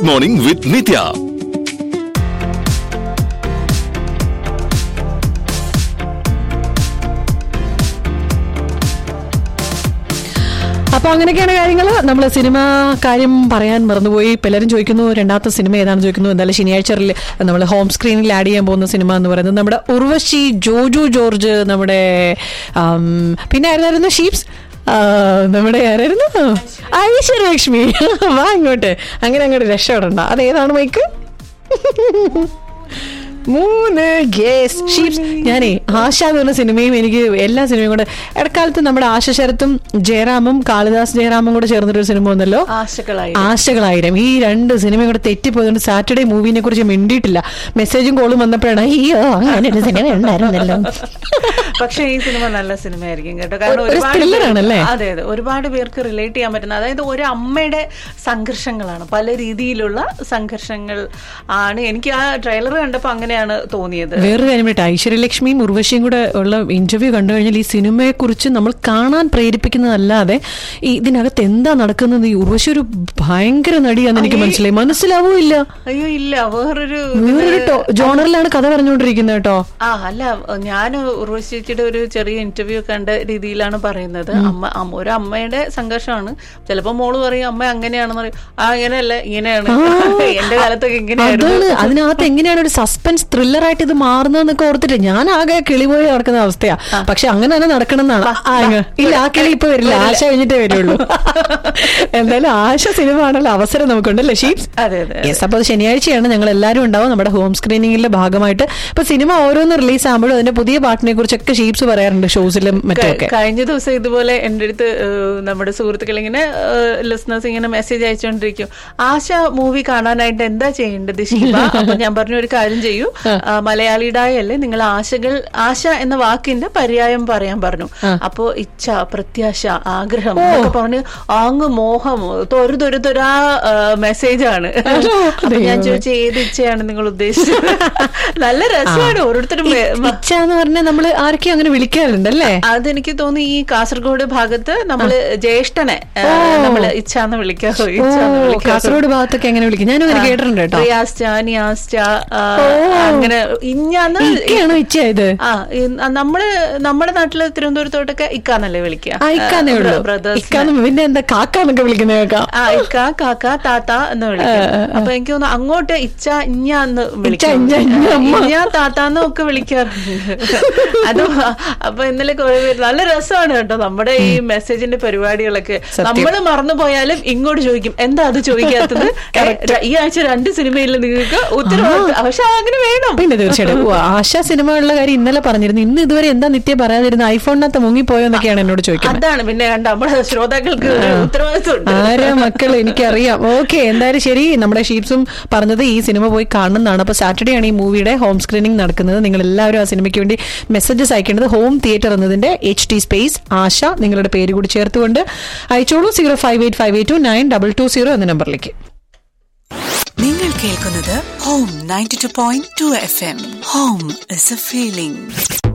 Good morning വിത്ത് നിത്യ അപ്പൊ അങ്ങനെയൊക്കെയാണ് കാര്യങ്ങൾ നമ്മൾ സിനിമ കാര്യം പറയാൻ മറന്നുപോയി പലരും ചോദിക്കുന്നു രണ്ടാമത്തെ സിനിമ ഏതാണെന്ന് ചോദിക്കുന്നു എന്തായാലും ശനിയാഴ്ച നമ്മൾ ഹോം സ്ക്രീനിൽ ആഡ് ചെയ്യാൻ പോകുന്ന സിനിമ എന്ന് പറയുന്നത് നമ്മുടെ ഉർവശി ജോജു ജോർജ് നമ്മുടെ ആം, പിന്നെ ആയിരുന്നായിരുന്നു ഷീപ്സ് ആ, നമ്മുടെ ആരായിരുന്നു ഐശ്വര്യലക്ഷ്മി വാ ഇങ്ങോട്ട് അങ്ങനെ അങ്ങോട്ട് രക്ഷപ്പെടണ്ട അത് ഏതാണ് മൈക്ക് മൂന്ന് യെസ് ഷീപ്സ് ഞാനേ ആശ എന്ന് പറഞ്ഞ സിനിമയും എനിക്ക് എല്ലാ സിനിമയും കൂടെ ഇടക്കാലത്ത് നമ്മുടെ ആശ ശരത്തും ജയറാമും കാളിദാസ് ജയറാമും കൂടെ ചേർന്നിട്ടൊരു സിനിമ വന്നല്ലോ ആശകളായി ആശകളായിരം ഈ രണ്ട് സിനിമയും കൂടെ തെറ്റിപ്പോയതുകൊണ്ട് സാറ്റർഡേ മൂവിനെ കുറിച്ച് മിണ്ടിയിട്ടില്ല മെസ്സേജും കോളും വന്നപ്പോഴാണ് അയ്യോ അങ്ങനെ ഒരു സിനിമ ഉണ്ടായിരുന്നല്ലോ പക്ഷെ ഈ സിനിമ നല്ല സിനിമയായിരിക്കും കേട്ടോ കാരണം ഒരു ഒരുപാട് thriller പേർക്ക് ആണല്ലേ? അതെ അതെ ഒരുപാട് പേർക്ക് റിലേറ്റ് ചെയ്യാൻ പറ്റുന്ന അതായത് ഒരു അമ്മയുടെ സംഘർഷങ്ങളാണ് പല രീതിയിലുള്ള സംഘർഷങ്ങൾ ആണ് എനിക്ക് ആ ട്രെയിലർ കണ്ടപ്പോൾ അങ്ങനെയാണ് തോന്നിയത് വേറൊരു കാര്യം പറയട്ടെ ഐശ്വര്യലക്ഷ്മിയും ഉർവശിയും കൂടെ ഉള്ള ഇന്റർവ്യൂ കണ്ടു കഴിഞ്ഞാൽ ഈ സിനിമയെ കുറിച്ച് നമ്മൾ കാണാൻ പ്രേരിപ്പിക്കുന്നതല്ലാതെ ഈ ഇതിനകത്ത് എന്താ നടക്കുന്നത് ഈ ഉർവശി ഒരു ഭയങ്കര നടിയാന്ന് എനിക്ക് മനസ്സിലായി മനസ്സിലാവൂല്ല അയ്യോ ഇല്ല വേറൊരു വേറൊരു ടോ- ജോണറിലാണ് കഥ പറഞ്ഞുകൊണ്ടിരിക്കുന്നത് കേട്ടോ ആ അല്ല ഞാൻ ഉർവശിച്ചിയുടെ ഒരു ചെറിയ ഇന്റർവ്യൂ കണ്ട രീതിയിലാണ് പറയുന്നത് അമ്മ അമ്മ- ഒരു അമ്മയുടെ സംഘർഷമാണ് ചിലപ്പോ മോള് പറയും അമ്മ അങ്ങനെയാണെന്ന് പറയും ആ അങ്ങനെയല്ല ഇങ്ങനെയാണ് എന്റെ കാലത്തൊക്കെ ഇങ്ങനെയായിരുന്നു അതാണ് അതിനകത്ത് എങ്ങനെയാണ് ഒരു സസ്പെൻസ് ത്രില്ലർ ആയിട്ട് ഇത് മാറുന്നതെന്നൊക്കെ ഓർത്തിട്ട് ഞാൻ ആകെ കിളി പോയി നടക്കുന്ന അവസ്ഥയാ പക്ഷെ അങ്ങനെ തന്നെ നടക്കണം എന്നാണ് ആ, ഇങ്ങ്. ഇല്ല ആ കിളി ഇപ്പൊ വരില്ല ആശ കഴിഞ്ഞിട്ടേ വരുള്ളൂ എന്തായാലും ആശ സിനിമ ആണല്ലോ അവസരം നമുക്കുണ്ടല്ലേ ഷീപ്സ് അതെ അതെ യെസ് അപ്പോൾ അത് ശനിയാഴ്ചയാണ് ഞങ്ങൾ എല്ലാവരും ഉണ്ടാവും നമ്മുടെ ഹോം സ്ക്രീനിങ്ങിന്റെ ഭാഗമായിട്ട് ഇപ്പൊ സിനിമ ഓരോന്ന് റിലീസ് ആകുമ്പോഴും അതിന്റെ പുതിയ പാട്ടിനെ കുറിച്ചൊക്കെ ഷീപ്സ് പറയാറുണ്ട് ഷോസിലും മറ്റൊക്കെ കഴിഞ്ഞ ദിവസം ഇതുപോലെ എൻ്റെ അടുത്ത് ഏഹ്, നമ്മുടെ സുഹൃത്തുക്കൾ ഇങ്ങനെ ലിസ്ണേഴ്സ് ഇങ്ങനെ മെസ്സേജ് അയച്ചുകൊണ്ടിരിക്കും ആശ മൂവി കാണാനായിട്ട് എന്താ ചെയ്യേണ്ടത് ശിവ അപ്പൊ ഞാൻ പറഞ്ഞു ഒരു കാര്യം ചെയ്യൂ ആ, മലയാളിയുടായല്ലേ നിങ്ങൾ ആശകൾ ആശ എന്ന വാക്കിന്റെ പര്യായം പറയാൻ പറഞ്ഞു അപ്പോ ഇച്ഛ പ്രത്യാശ ആഗ്രഹം എന്നൊക്കെ പറഞ്ഞ് അങ്ങ് മോഹം തൊരു തൊരു തൊരാ മെസ്സേജ് ആണ് അപ്പൊ ഞാൻ ചോദിച്ച ഏത് ഇച്ഛയാണ് നിങ്ങൾ ഉദ്ദേശിച്ചത് നല്ല രസമാണ് ഓരോരുത്തരും വേ- ഇച്ഛ എന്ന് പറഞ്ഞാൽ നമ്മൾ ആരൊക്കെയും അങ്ങനെ വിളിക്കാറുണ്ടല്ലേ അതെനിക്ക് തോന്നി ഈ കാസർഗോഡ് ഭാഗത്ത് നമ്മള് ജ്യേഷ്ഠനെ ഏ, നമ്മള് ഇച്ഛാന്ന് വിളിക്കാറോ ഓ ഇച്ഛാന്ന് വിളിക്കാറോ കാസർഗോഡ് ഭാഗത്തൊക്കെ എങ്ങനെ വിളിക്കും ഞാനും അങ്ങനെ കേട്ടിട്ടുണ്ട് കേട്ടോ റിയാസ്റ്റ നിയാസ്റ്റ ആ, അങ്ങനെ ഇഞ്ഞാന്ന് ഇക്കയാണോ ഇച്ഛയായത് ആ ഈ നമ്മള് നമ്മുടെ നാട്ടില് തിരുവനന്തപുരത്തോട്ടൊക്കെ ഇക്കാന്നല്ലേ വിളിക്കുക ആ ഇക്കാന്നേ ഉള്ളൂ ബ്രദേഴ്സ് ഇക്കാന്ന് പിന്നെ എന്താ കാക്കാന്നൊക്കെ വിളിക്കുന്ന കേൾക്കാം ആ ഇക്ക കാക്ക താത്ത എന്ന് വിളിക്കും അപ്പൊ എനിക്ക് തോന്നുന്നു അങ്ങോട്ട് ഇച്ച ഇഞ്ഞ എന്ന് വിളിക്കും ഇഞ്ഞ, ഇഞ്ഞ, അമ്മ. ഇഞ്ഞ താത്താന്നും ഒക്കെ വിളിക്കാറുണ്ട് അത് അപ്പൊ ഇന്നലെ കുറെ പേര് നല്ല രസമാണ് കേട്ടോ നമ്മുടെ ഈ മെസ്സേജിന്റെ പരിപാടികളൊക്കെ സത്യം. നമ്മൾ മറന്നു പോയാലും ഇങ്ങോട്ട് ചോദിക്കും എന്താ അത് ചോദിക്കാത്തത് ഏ, ഈ ആഴ്ച രണ്ട് സിനിമയിൽ നിങ്ങൾക്ക് ഉത്തരവാദിത്വം പക്ഷെ അങ്ങനെ വേണം പിന്നെ തീർച്ചയായിട്ടും ഓ, ആശ സിനിമയുള്ള കാര്യം ഇന്നലെ പറഞ്ഞിരുന്നു ഇന്ന് ഇതുവരെ എന്താ നിത്യം പറയാതിരുന്ന ഐഫോണിനകത്ത് മുങ്ങിപ്പോയോ എന്നൊക്കെയാണ് എന്നോട് ചോദിക്കുന്നത് അതാണ് പിന്നെ കണ്ട നമ്മുടെ ശ്രോതാക്കൾക്ക് ഒരു ഉത്തരവാദിത്വം ഉണ്ട് ആരാ മക്കൾ എനിക്കറിയാം ഓക്കെ എന്തായാലും ശരി നമ്മുടെ ഷീപ്സും പറഞ്ഞത് ഈ സിനിമ പോയി കാണുന്നതാണ് അപ്പൊ സാറ്റർഡേ ആണ് ഈ മൂവിയുടെ ഹോം സ്ക്രീനിങ് നടക്കുന്നത് നിങ്ങൾ എല്ലാവരും ആ സിനിമയ്ക്ക് വേണ്ടി മെസ്സേജസ് അയക്കേണ്ടത് ഹോം തിയേറ്റർ എന്നതിന്റെ എച്ച് ടി സ്പേസ് ആശ നിങ്ങളുടെ പേര് കൂടി ചേർത്തുകൊണ്ട് അയച്ചോളൂ zero five eight five eight two nine double two zero എന്ന നമ്പറിലേക്ക് നിങ്ങൾ കേൾക്കുന്നത് Home ninety two point two F M Home is a feeling